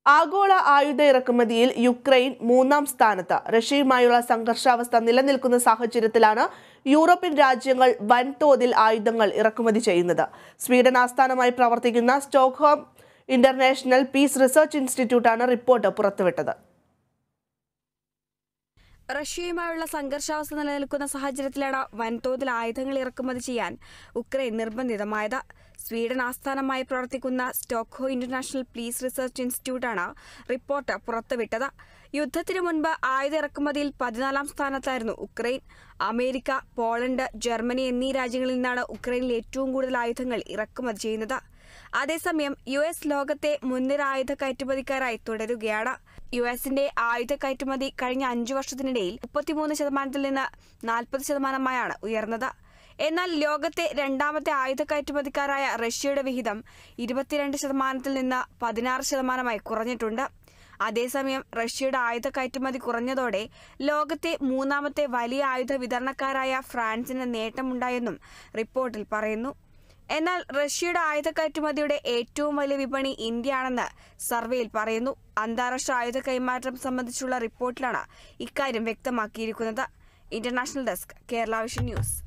ആഗോള ആയുധ ഇറക്കുമതിയിൽ യുക്രൈൻ മൂന്നാം സ്ഥാനത്ത് റഷ്യയുമായുള്ള സംഘർഷാവസ്ഥ നിലനിൽക്കുന്ന സാഹചര്യത്തിലാണ് യൂറോപ്യൻ രാജ്യങ്ങൾ വൻതോതിൽ ആയുധങ്ങൾ ഇറക്കുമതി ചെയ്യുന്നത് സ്വീഡൻ ആസ്ഥാനമായി പ്രവർത്തിക്കുന്ന സ്റ്റോക്ക്ഹോം ഇന്റർനാഷണൽ പീസ് റിസർച്ച് ഇൻസ്റ്റിറ്റ്യൂട്ടാണ് റിപ്പോർട്ട് പുറത്തുവിട്ടത് റഷ്യയുമായുള്ള സംഘർഷാവസ്ഥ നിലനിൽക്കുന്ന സാഹചര്യത്തിലാണ് വൻതോതിൽ ആയുധങ്ങൾ ഇറക്കുമതി ചെയ്യാൻ ഉക്രൈൻ നിർബന്ധിതമായത് സ്വീഡൻ ആസ്ഥാനമായി പ്രവർത്തിക്കുന്ന സ്റ്റോക്ഹോ ഇന്റർനാഷണൽ പീസ് റിസർച്ച് ഇൻസ്റ്റിറ്റ്യൂട്ടാണ് റിപ്പോർട്ട് പുറത്തുവിട്ടത് യുദ്ധത്തിനു മുൻപ് ആയുധ ഇറക്കുമതിയിൽ പതിനാലാം സ്ഥാനത്തായിരുന്നു ഉക്രൈൻ അമേരിക്ക പോളണ്ട് ജർമ്മനി എന്നീ രാജ്യങ്ങളിൽ നിന്നാണ് ഉക്രൈനിൽ ഏറ്റവും കൂടുതൽ ആയുധങ്ങൾ ഇറക്കുമതി ചെയ്യുന്നത് അതേസമയം യു എസ് ലോകത്തെ മുൻനിര ആയുധ കയറ്റുമതിക്കാരായി തുടരുകയാണ് യു എസിന്റെ ആയുധ കയറ്റുമതി കഴിഞ്ഞ അഞ്ചു വർഷത്തിനിടയിൽ മുപ്പത്തിമൂന്ന് ശതമാനത്തിൽ നിന്ന് നാൽപ്പത് ശതമാനമായാണ് ഉയർന്നത് എന്നാൽ ലോകത്തെ രണ്ടാമത്തെ ആയുധ കയറ്റുമതിക്കാരായ റഷ്യയുടെ വിഹിതം ഇരുപത്തിരണ്ട് ശതമാനത്തിൽ നിന്ന് പതിനാറ് ശതമാനമായി കുറഞ്ഞിട്ടുണ്ട് അതേസമയം റഷ്യയുടെ ആയുധ കയറ്റുമതി കുറഞ്ഞതോടെ ലോകത്തെ മൂന്നാമത്തെ വലിയ ആയുധ വിതരണക്കാരായ ഫ്രാൻസിന് നേട്ടമുണ്ടായെന്നും റിപ്പോർട്ടിൽ പറയുന്നു എന്നാൽ റഷ്യയുടെ ആയുധ കയറ്റുമതിയുടെ ഏറ്റവും വലിയ വിപണി ഇന്ത്യയാണെന്ന് സർവേയിൽ പറയുന്നു അന്താരാഷ്ട്ര ആയുധ കൈമാറ്റം സംബന്ധിച്ചുള്ള റിപ്പോർട്ടിലാണ് ഇക്കാര്യം വ്യക്തമാക്കിയിരിക്കുന്നത് international desk Kerala Vision news